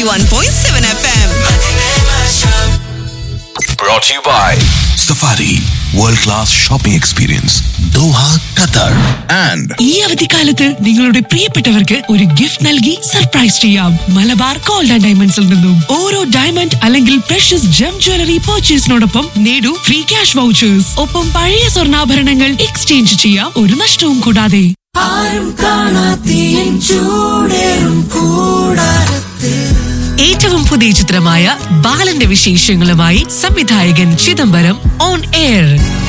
91.7 FM. Brought to you by Safari World Class Shopping Experience Doha, Qatar and ഈ അവധിക്കാലത്ത് നിങ്ങളുടെ പ്രിയപ്പെട്ടവർക്ക് ഒരു ഗിഫ്റ്റ് നൽകി സർപ്രൈസ് ചെയ്യാം മലബാർ ഗോൾഡ് ആൻഡ് ഡയമണ്ട്സിൽ നിന്നും ഓരോ ഡയമണ്ട് അല്ലെങ്കിൽ പ്രഷ്യസ് ജം ജ്വല്ലറി പർച്ചേസിനോടൊപ്പം നേടൂ ഫ്രീ ക്യാഷ് വൗച്ചേഴ്സ് ഒപ്പം പഴയ സ്വർണ്ണാഭരണങ്ങൾ എക്സ്ചേഞ്ച് ചെയ്യാം ഒരു നഷ്ടവും കൂടാതെ ഏറ്റവും പുതിയ ചിത്രമായ ബാലന്റെ വിശേഷങ്ങളുമായി സംവിധായകൻ Chidambaram on air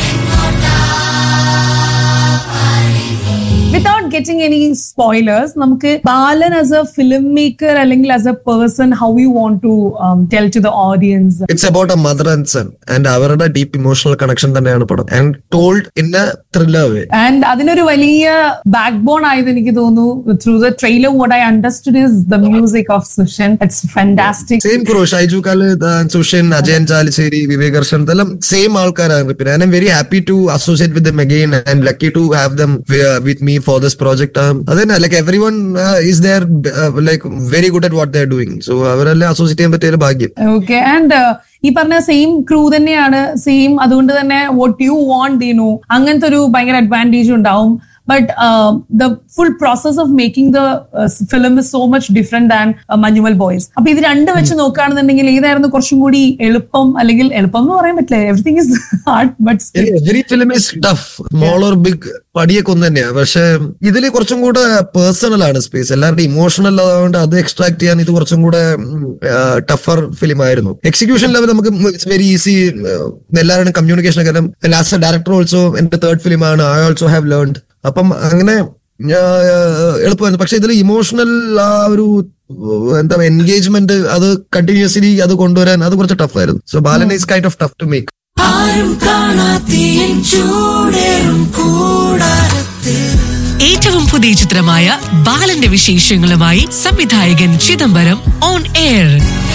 without getting any spoilers നമുക്ക് Balan as a film maker അല്ലെങ്കിൽ as a person how you want to tell to the audience it's about a mother and son and അവരുടെ ഡീപ്പ് ഇമോഷണൽ കണക്ഷൻ തന്നെയാണ് പടം and told in a thriller way and അതിനൊരു വലിയ backbone ആയത് എനിക്ക് തോന്നുന്നു through the trailer what I understood is the music of Sushin it's fantastic same crew Shyju കാല് സുഷൻ അജയൻ ചാലിശ്ശേരി വിവേക് ഹർഷൻ ഇതെല്ലാം സെയിം ആൾക്കാരാണ് പിന്നെ I am very happy to associate with them again and lucky to have them with me for this project അതന്നെ like everyone is there like very good at what they're doing so അവരെല്ലാം associate ചെയ്യാൻ പറ്റിയ ഒരു ഭാഗ്യം okay and ഈ പറഞ്ഞ same crew തന്നെയാണ് same അതുകൊണ്ട് തന്നെ what you want you know അങ്ങനത്തെ ഒരു ഭയങ്കര അഡ്വാൻറ്റേജ് ഉണ്ടാവും but the full process of making the film is so much different than Manjummel Boys അപ്പൊ ഇത് രണ്ട് വെച്ച് നോക്കുകയാണെന്നുണ്ടെങ്കിൽ ഏതായിരുന്നു കുറച്ചും കൂടി എളുപ്പം അല്ലെങ്കിൽ എളുപ്പം എന്ന് പറയാൻ പറ്റില്ല everything is hard but every film is tough small or big പടിയൊക്കെ ഒന്ന് തന്നെയാ പക്ഷെ ഇതിൽ കുറച്ചും കൂടെ പേഴ്സണൽ ആണ് സ്പേസ് എല്ലാവരുടെയും ഇമോഷണൽ ആയതുകൊണ്ട് അത് എക്സ്ട്രാക്ട് ചെയ്യാൻ ഇത് കുറച്ചും കൂടെ ടഫർ ഫിലിം ആയിരുന്നു എക്സിക്യൂഷൻ ലെവൽ നമുക്ക് ഇറ്റ്സ് വെരി ഈസി എല്ലാവരുടെയും കമ്മ്യൂണിക്കേഷൻ കാരണം ലാസ്റ്റ് ഡയറക്ടർ ഓൾസോ എന്റെ തേർഡ് ഫിലിം ആണ് ഐ ഓൾസോ ഹാവ് ലേൺഡ് അപ്പം അങ്ങനെ എളുപ്പമായിരുന്നു പക്ഷെ ഇതിൽ ഇമോഷണൽ ആ ഒരു എന്താ എൻഗേജ്മെന്റ് അത് കണ്ടിന്യൂസ്ലി അത് കൊണ്ടുവരാൻ അത് കുറച്ച് ടഫ് ആയിരുന്നു so Balan is kind of tough to make ഏറ്റവും പുതിയ ചിത്രമായ ബാലന്റെ വിശേഷങ്ങളുമായി സംവിധായകൻ ചിദംബരം ഓൺ എയർ